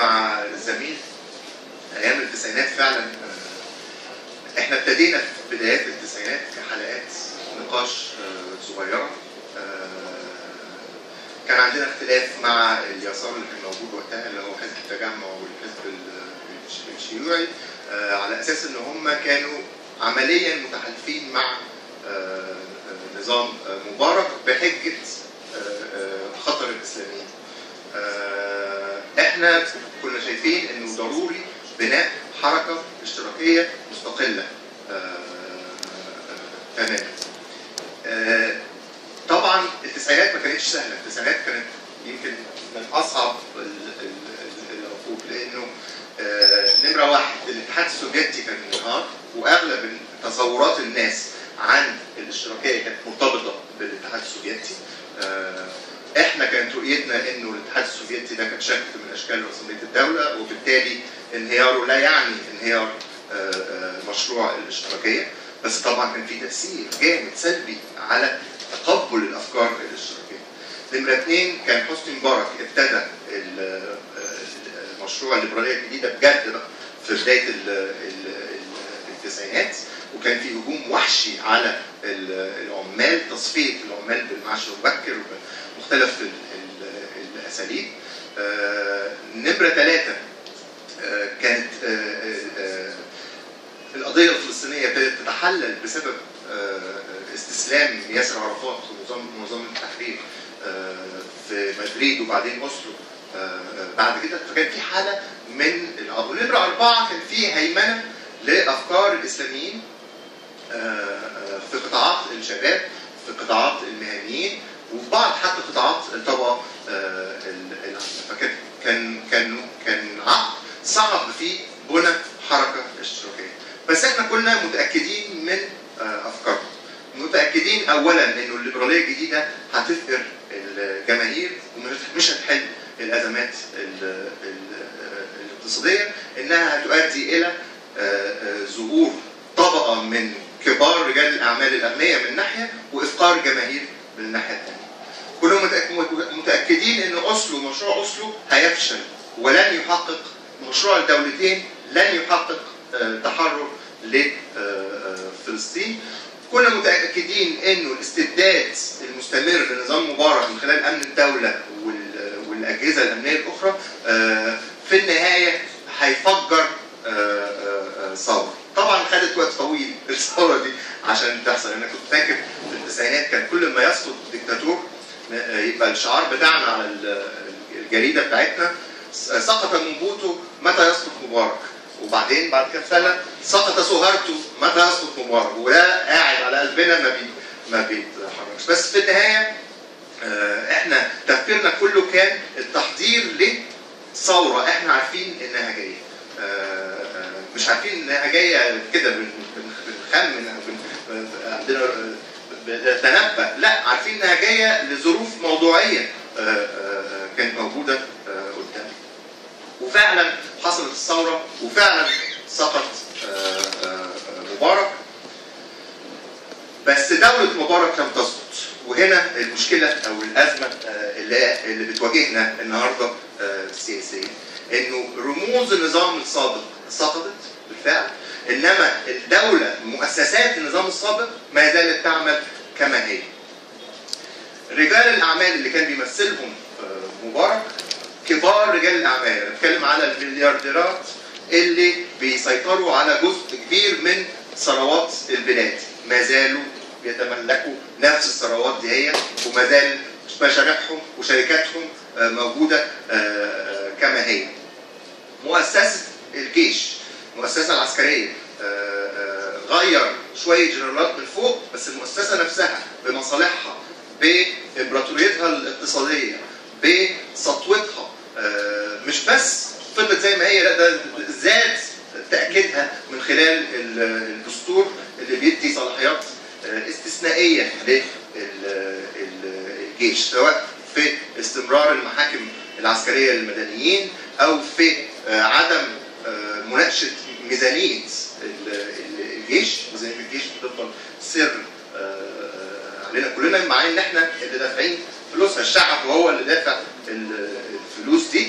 مع الزميل ايام التسعينات فعلا آه، احنا ابتدينا في بدايات التسعينات كحلقات نقاش آه، صغيره آه، كان عندنا اختلاف مع اليسار اللي كان موجود وقتها اللي هو حزب التجمع والحزب ال- الش- الشيوعي آه، على اساس ان هم كانوا عمليا متحالفين مع آه، آه، نظام آه، مبارك بحجه آه، آه، خطر الاسلاميين. آه، احنا كنا شايفين انه ضروري بناء حركه اشتراكيه مستقله آه، آه، تماما. آه، طبعا التسعينات ما كانتش سهله، التسعينات كانت يمكن من اصعب ال- ال- ال- العقود لانه آه، نمره واحد الاتحاد السوفيتي كان انهار واغلب تصورات الناس عن الاشتراكيه كانت مرتبطه بالاتحاد السوفيتي. آه، احنا كانت رؤيتنا انه الاتحاد السوفيتي ده كان شكل من اشكال رسميه الدوله وبالتالي انهياره لا يعني انهيار آه، آه، مشروع الاشتراكيه بس طبعا كان في تاثير جامد سلبي على تقبل الافكار الاشتراكيه. نمره اثنين كان حسني مبارك ابتدى ال- آه، مشروع الليبراليه الجديده بجد بقى في بدايه ال- ال- ال- التسعينات وكان في هجوم وحشي على ال- العمال تصفيه العمال بالمعاش المبكر ومختلف ال- ال- الاساليب. آه، نمره ثلاثه آه، كانت آه، آه، آه، القضيه الفلسطينيه ابتدت تتحلل بسبب آه، استسلام ياسر عرفات ونظام نظام التحرير آه، في مدريد وبعدين اوسلو آه، آه، بعد كده فكان في حاله من العضو ونمره اربعه كان في هيمنه لافكار الاسلاميين آه، آه، في قطاعات الشباب في قطاعات المهنيين وفي بعض حتى قطاعات الطبقه آه، ال- العامه فكان كان كان كان عقد صعب في بنى حركه اشتراكيه بس احنا كنا متاكدين من آه، افكارهم متاكدين اولا انه الليبراليه الجديده هتفقر الجماهير ومش مش هتحل الازمات ال- ال- الاقتصاديه انها هتؤدي الى آه، آه، ظهور طبقه من كبار رجال الاعمال الاغنياء من ناحيه وافقار جماهير من الناحيه الثانيه. كنا متأك- متاكدين ان اوسلو مشروع اوسلو هيفشل ولن يحقق مشروع الدولتين لن يحقق آه، تحرر لفلسطين كنا متاكدين انه الاستبداد المستمر لنظام مبارك من خلال امن الدوله وال- والاجهزه الامنيه الاخرى آه، في النهايه هيفجر آه، آه، آه، ثوره. طبعا خدت وقت طويل الثوره دي عشان تحصل انا كنت فاكر في التسعينات كان كل ما يسقط ديكتاتور آه، يبقى الشعار بتاعنا على ال- الجريده بتاعتنا سقط موبوتو متى يسقط مبارك وبعدين بعد كام سنه سقط سوهارتو متى يسقط مبارك وده قاعد على قلبنا ما بي ما بيتحركش بس في النهايه آه، احنا تفكيرنا كله كان التحضير لثوره احنا عارفين انها جايه آه، آه، مش عارفين انها جايه كده بن- بن- بنخمن او بن- عندنا آه، بنتنبأ لا عارفين انها جايه لظروف موضوعيه آه، آه، آه، كانت موجوده آه، قدامنا وفعلا حصلت الثوره وفعلا سقط آه، آه، مبارك بس دولة مبارك لم تسقط وهنا المشكلة أو الأزمة آه، اللي اللي بتواجهنا النهاردة آه، السياسية إنه رموز النظام السابق سقطت بالفعل إنما الدولة مؤسسات النظام السابق ما زالت تعمل كما هي رجال الأعمال اللي كان بيمثلهم آه، مبارك كبار رجال الأعمال أنا بتكلم على المليارديرات اللي بيسيطروا على جزء كبير من ثروات البلاد ما زالوا بيتملكوا نفس الثروات دي هي وما زال مشاريعهم وشركاتهم آه، موجوده آه، آه، كما هي. مؤسسه الجيش المؤسسه العسكريه آه، آه، غير شويه جنرالات من فوق بس المؤسسه نفسها بمصالحها بامبراطوريتها الاقتصاديه بسطوتها آه، مش بس فضلت زي ما هي لا ده زاد تاكيدها من خلال ال- الدستور اللي بيدي صلاحيات آه، استثنائيه للجيش سواء في استمرار المحاكم العسكريه للمدنيين او في آه، عدم آه، مناقشه ميزانيه ال- ال- الجيش ميزانيه الجيش بتفضل سر آه، آه، علينا كلنا مع ان احنا اللي دافعين فلوسها الشعب هو اللي دافع ال- الفلوس دي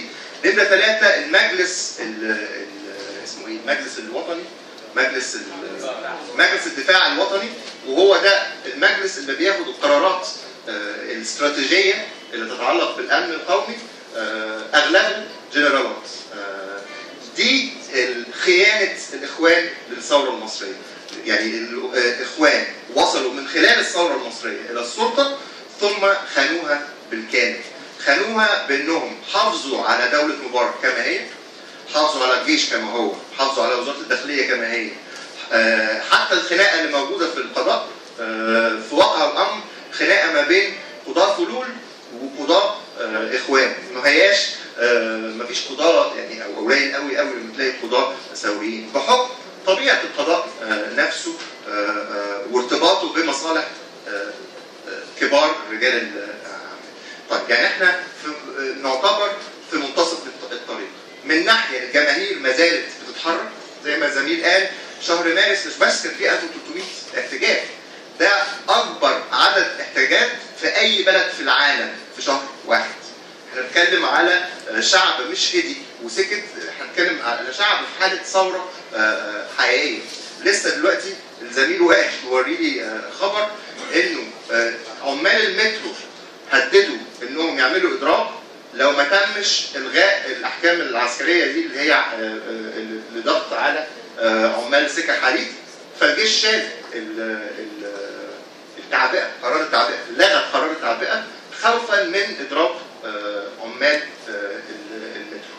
نمرة ثلاثة المجلس ال ال اسمه ايه؟ المجلس الوطني مجلس ال- مجلس الدفاع الوطني وهو ده المجلس اللي بياخد القرارات آه، الاستراتيجية اللي تتعلق بالأمن القومي آه، أغلبه جنرالات آه، دي خيانة الإخوان للثورة المصرية يعني الإخوان وصلوا من خلال الثورة المصرية إلى السلطة ثم خانوها بالكامل خانوها بأنهم حافظوا على دولة مبارك كما هي حافظوا على الجيش كما هو حافظوا على وزارة الداخلية كما هي آه، حتى الخناقة اللي موجودة في القضاء آه، في واقع الأمر خناقة ما بين قضاة فلول وقضاة آه، إخوان ما هياش آه، ما فيش قضاة يعني أو قليل قوي قوي لما تلاقي قضاة سويين بحكم طبيعة القضاء آه، نفسه آه، آه، وارتباطه بمصالح آه، آه، كبار رجال الأعمال. طيب يعني احنا في آه، نعتبر في منتصف الط- الطريق من ناحية الجماهير ما زالت بتتحرك زي ما الزميل قال شهر مارس مش بس كان فيه 1300 احتجاج ده أكبر عدد احتجاجات في أي بلد في العالم في شهر واحد احنا بنتكلم على آه، شعب مش هدي وسكت احنا بنتكلم على شعب في حالة ثورة آه، آه، حقيقية لسه دلوقتي الزميل واقف يوري لي آه، خبر انه آه، عمال المترو هددوا انهم يعملوا اضراب لو ما تمش الغاء الاحكام العسكريه دي اللي هي آه، آه، اللي ضغط على آه، عمال سكك حديد فالجيش شال ال- ال- التعبئه قرار التعبئه لغى قرار التعبئه خوفا من اضراب آه، عمال آه، ال- المترو.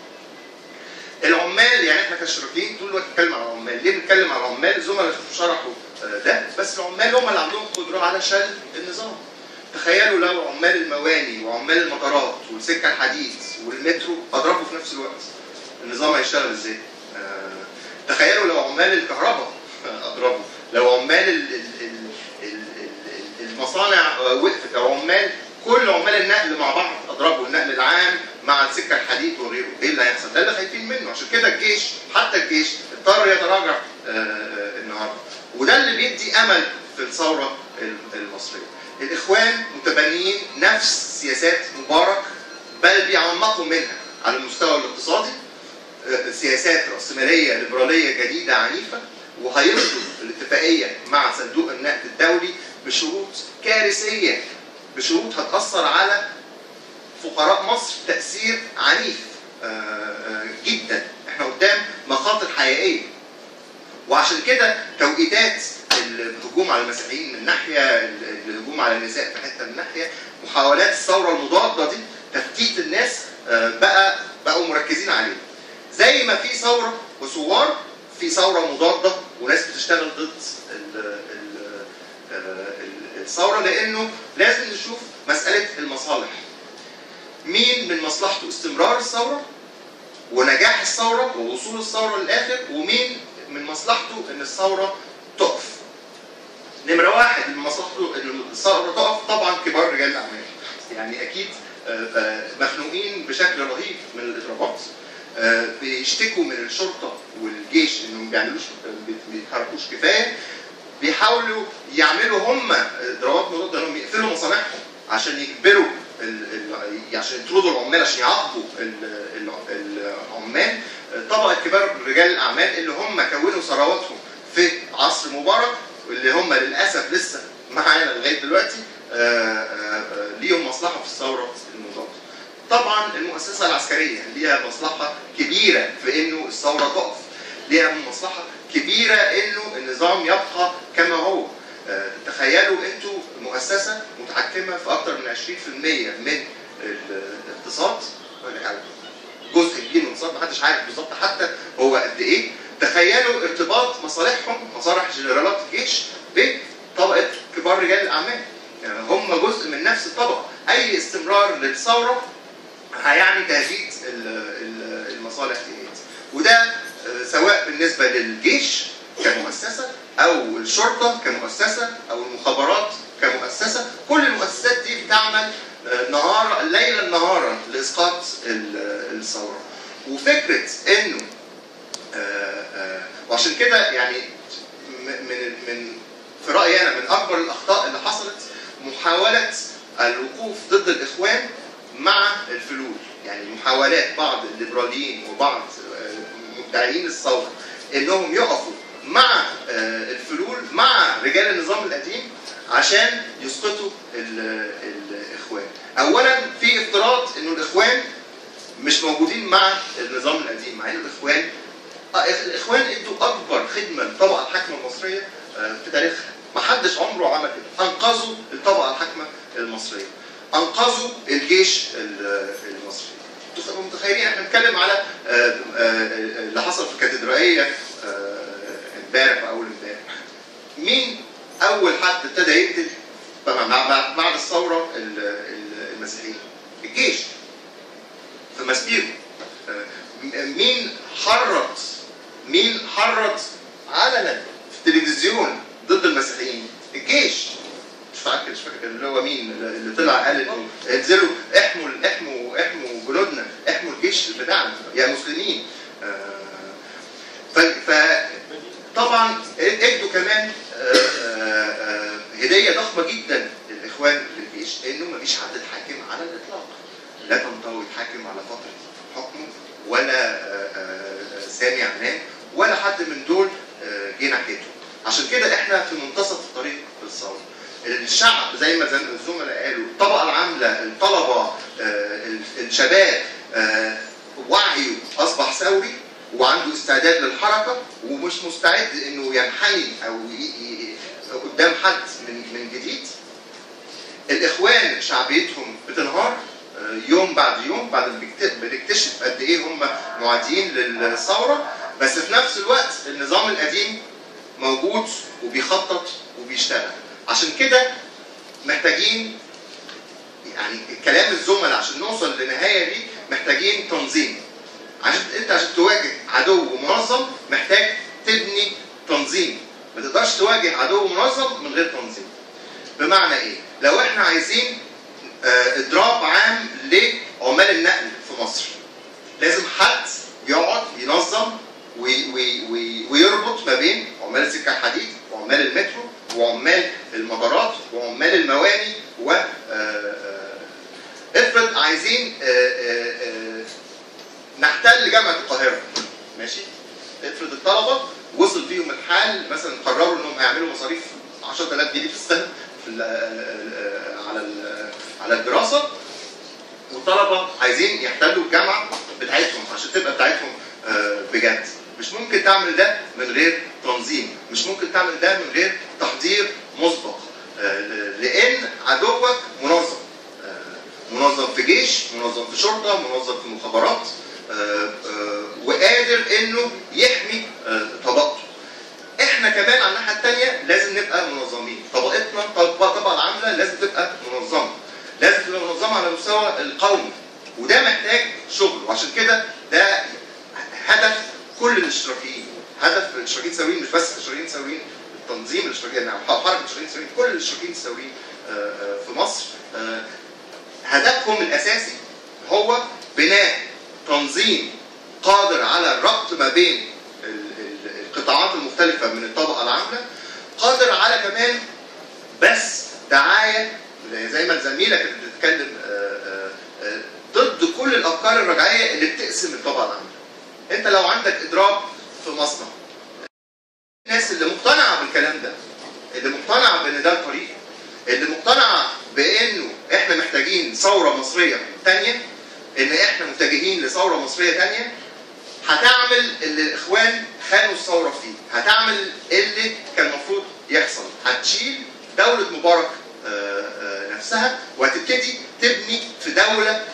العمال يعني احنا كشركين طول الوقت بنتكلم على العمال، ليه بنتكلم على العمال؟ الزملاء شرحوا آه، ده بس العمال هم اللي عندهم قدره على شل النظام. تخيلوا لو عمال المواني وعمال المطارات والسكه الحديد والمترو اضربوا في نفس الوقت. النظام هيشتغل ازاي؟ آه، تخيلوا لو عمال الكهرباء اضربوا، لو عمال ال- ال- ال- ال- ال- المصانع آه، وقفت او عمال كل عمال النقل مع بعض اضربوا النقل العام مع السكه الحديد وغيره، ايه اللي هيحصل؟ ده اللي خايفين منه، عشان كده الجيش حتى الجيش اضطر يتراجع آه، آه، النهارده. وده اللي بيدي امل في الثوره المصريه. الاخوان متبنيين نفس سياسات مبارك بل بيعمقوا منها على المستوى الاقتصادي آه، سياسات رأسمالية ليبرالية جديدة عنيفة وهيرضوا الاتفاقية مع صندوق النقد الدولي بشروط كارثية بشروط هتأثر على فقراء مصر تأثير عنيف آه، آه، جدا احنا قدام مخاطر حقيقية وعشان كده توقيتات الهجوم على المسيحيين من ناحية الهجوم على النساء في حتة من ناحية محاولات الثورة المضادة دي تفتيت الناس آه، بقى بقوا مركزين عليه زي ما في ثورة وثوار في ثورة مضادة وناس بتشتغل ضد ال- ال- آه، ال- الثورة لأنه لازم نشوف مسألة المصالح مين من مصلحته استمرار الثورة ونجاح الثورة ووصول الثورة للآخر ومين من مصلحته إن الثورة تقف نمرة واحد من مصلحته إن الثورة تقف طبعا كبار رجال الأعمال يعني أكيد آه، آه، مخنوقين بشكل رهيب من الإضرابات آه، بيشتكوا من الشرطة والجيش إنهم ما بيعملوش ما بيتحركوش كفاية بيحاولوا يعملوا هم اضرابات مضاده انهم يقفلوا مصانعهم عشان يجبروا ال ال عشان يطردوا العمال عشان يعاقبوا ال- ال- العمال طبقه كبار رجال الاعمال اللي هم كونوا ثرواتهم في عصر مبارك واللي هم للاسف لسه معانا لغايه دلوقتي آه، آه، آه، ليهم مصلحه في الثوره المضاده. طبعا المؤسسه العسكريه ليها مصلحه كبيره في انه الثوره تقف. ليها مصلحه كبيره انه النظام يبقى كما هو. آه، تخيلوا انتوا مؤسسه متحكمه في اكثر من 20% من الاقتصاد يعني جزء كبير من الاقتصاد محدش عارف بالظبط حتى هو قد ايه تخيلوا ارتباط مصالحهم مصالح جنرالات الجيش بطبقه كبار رجال الاعمال يعني هم جزء من نفس الطبقه اي استمرار للثوره هيعني تهديد ال- ال- المصالح دي وده آه، سواء بالنسبه للجيش كمؤسسه او الشرطه كمؤسسه او المخابرات كمؤسسه كل المؤسسات دي بتعمل آه، نهار ليلا نهارا لاسقاط ال- الثوره وفكره انه آه، آه، وعشان كده يعني م- من من في رايي انا من اكبر الاخطاء اللي حصلت محاوله الوقوف ضد الاخوان مع الفلول يعني محاولات بعض الليبراليين وبعض آه، مدعيين الثوره انهم يقفوا مع آه، الفلول مع رجال النظام القديم عشان يسقطوا ال- الاخوان. اولا في افتراض انه الاخوان مش موجودين مع النظام القديم مع ان الاخوان آه، الاخوان ادوا اكبر خدمه للطبقه الحاكمه المصريه آه، في تاريخها ما حدش عمره عمل كده انقذوا الطبقه الحاكمه المصريه انقذوا الجيش ال- المصري انتوا متخيلين احنا بنتكلم على آه، آه، آه، اللي حصل في الكاتدرائيه آه، امبارح واول امبارح مين اول حد ابتدى يقتل طبعا مع- مع- بعد الثوره ال- ال- المسيحيين الجيش في ماسبيرو آه، م- مين حرض مين حرض علنا في التلفزيون ضد المسيحيين الجيش مش فاكر مش فاكر اللي هو مين اللي طلع قال انه انزلوا احموا احموا احموا جنودنا احموا الجيش بتاعنا يا مسلمين آه، ف ف- طبعا ادوا كمان آه، آه، آه، هديه ضخمه جدا للاخوان للجيش انه مفيش حد اتحاكم على الاطلاق لا طنطاوي اتحاكم على فتره حكمه ولا آه، آه، سامي عنان ولا حد من دول آه، جه ناحيته عشان كده احنا في منتصف الطريق في الثوره الشعب زي ما زي ما الزملاء قالوا الطبقه العامله الطلبه آه، الشباب آه، وعيه اصبح ثوري وعنده استعداد للحركه ومش مستعد انه ينحني او ي- ي- قدام حد من من جديد الاخوان شعبيتهم بتنهار آه، يوم بعد يوم بعد ما بيكت- بنكتشف قد ايه هم معادين للثوره بس في نفس الوقت النظام القديم موجود وبيخطط وبيشتغل عشان كده محتاجين يعني كلام الزملاء عشان نوصل للنهايه دي محتاجين تنظيم عشان انت عشان تواجه عدو منظم محتاج تبني تنظيم ما تقدرش تواجه عدو منظم من غير تنظيم بمعنى ايه لو احنا عايزين آه، اضراب عام لعمال النقل في مصر لازم حد يقعد ينظم وي وي وي ويربط ما بين عمال السكه الحديد وعمال المترو وعمال المطارات وعمال المواني و آه، آه، افرض عايزين آه، آه، آه، نحتل جامعه القاهره ماشي افرض الطلبه وصل فيهم الحال مثلا قرروا انهم هيعملوا مصاريف 10000 جنيه في السنه في ال- آه، على ال- على الدراسه والطلبه عايزين يحتلوا الجامعه بتاعتهم عشان تبقى بتاعتهم آه، بجد مش ممكن تعمل ده من غير تنظيم مش ممكن تعمل ده من غير تحضير مسبق آه، ل- لان عدوك منظم آه، منظم في جيش منظم في شرطه منظم في مخابرات آه، آه، وقادر انه يحمي آه، طبقته احنا كمان على الناحيه الثانيه لازم نبقى منظمين طبقتنا الطبقه الطبقة العامله لازم تبقى منظمه لازم تبقى منظمه على المستوى القومي وده محتاج شغل وعشان كده ده هدف كل الاشتراكيين هدف الاشتراكيين الثوريين مش بس الاشتراكيين الثوريين التنظيم الاشتراكي يعني حركه الاشتراكيين الثوريين كل الاشتراكيين الثوريين آه، آه، في مصر آه، هدفهم الاساسي هو بناء تنظيم قادر على الربط ما بين ال- ال- القطاعات المختلفة من الطبقة العاملة قادر على كمان بس دعاية زي ما الزميلة كانت بتتكلم آه، آه، آه، ضد كل الأفكار الرجعية اللي بتقسم الطبقة العاملة. أنت لو عندك إضراب في مصنع الناس اللي مقتنعة بالكلام ده اللي مقتنعة بإن ده الطريق اللي مقتنعة بإنه إحنا محتاجين ثورة مصرية تانية إن إحنا متجهين لثورة مصرية تانية هتعمل اللي الاخوان خانوا الثوره فيه، هتعمل اللي كان المفروض يحصل، هتشيل دوله مبارك آه، آه، نفسها وهتبتدي تبني في دوله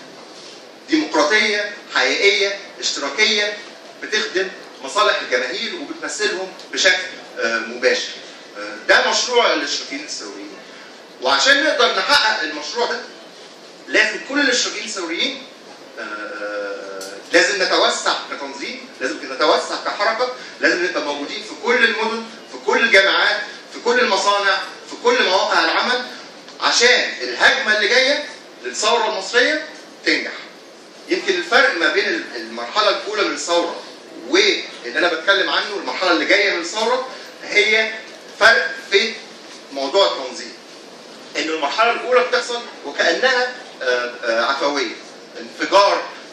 ديمقراطيه حقيقيه اشتراكيه بتخدم مصالح الجماهير وبتمثلهم بشكل آه، مباشر. آه، ده مشروع الاشتراكيين الثوريين. وعشان نقدر نحقق المشروع ده لازم كل الاشتراكيين الثوريين آه، لازم نتوسع كتنظيم لازم نتوسع كحركه لازم نبقى موجودين في كل المدن في كل الجامعات في كل المصانع في كل مواقع العمل عشان الهجمه اللي جايه للثوره المصريه تنجح يمكن الفرق ما بين المرحله الاولى من الثوره واللي انا بتكلم عنه المرحله اللي جايه من الثوره هي فرق في موضوع التنظيم ان المرحله الاولى بتحصل وكانها آه، آه، عفويه انفجار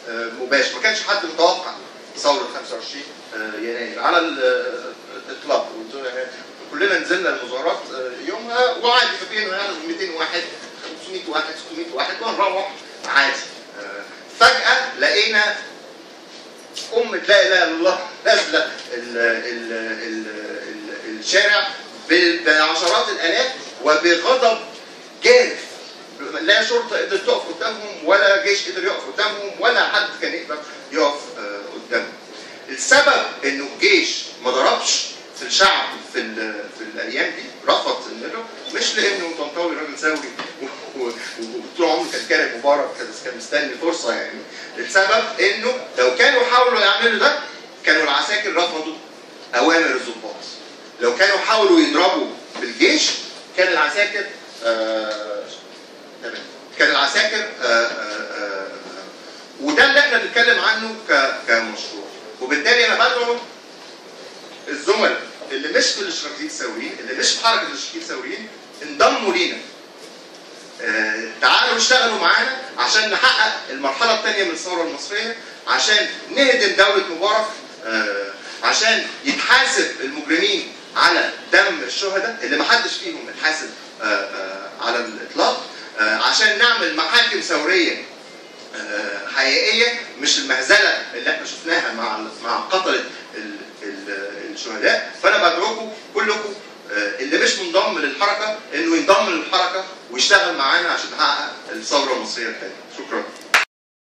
آه، مباشر ما كانش حد متوقع ثوره 25 آه، يناير على ال- الاطلاق كلنا نزلنا المظاهرات آه، يومها وعادي فاكرين يعني 200 واحد 500 واحد 600 واحد وهنروح عادي آه، فجاه لقينا أمة لا إله إلا الله نازلة ال- ال- ال- ال- الشارع ب- بعشرات الآلاف وبغضب جارف لا شرطة قدرت تقف قدامهم ولا جيش قدر يقف قدامهم ولا حد كان يقدر يقف آه، قدامهم. السبب إنه الجيش ما ضربش في الشعب في ال- في الأيام دي رفض إنه مش لأنه طنطاوي راجل ثوري و- و- وطول عمره كان كاره مبارك كان كان مستني فرصة يعني السبب انه لو كانوا حاولوا يعملوا ده كانوا العساكر رفضوا اوامر الضباط لو كانوا حاولوا يضربوا بالجيش كان العساكر آه تمام كان العساكر آه آه آه وده اللي احنا بنتكلم عنه ك- كمشروع وبالتالي انا بدعو الزملاء اللي مش في الاشتراكيين الثوريين اللي مش في حركه الاشتراكيين الثوريين انضموا لينا آه، تعالوا اشتغلوا معانا عشان نحقق المرحله الثانيه من الثوره المصريه عشان نهدم دوله مبارك آه، عشان يتحاسب المجرمين على دم الشهداء اللي ما حدش فيهم اتحاسب آه، آه، على الاطلاق آه، عشان نعمل محاكم ثوريه آه، حقيقيه مش المهزله اللي احنا شفناها مع مع قتله ال- ال- الشهداء فانا بدعوكم كلكم آه، اللي مش منضم للحركه انه ينضم للحركه ويشتغل معانا عشان نحقق الثوره المصريه الثانيه شكرا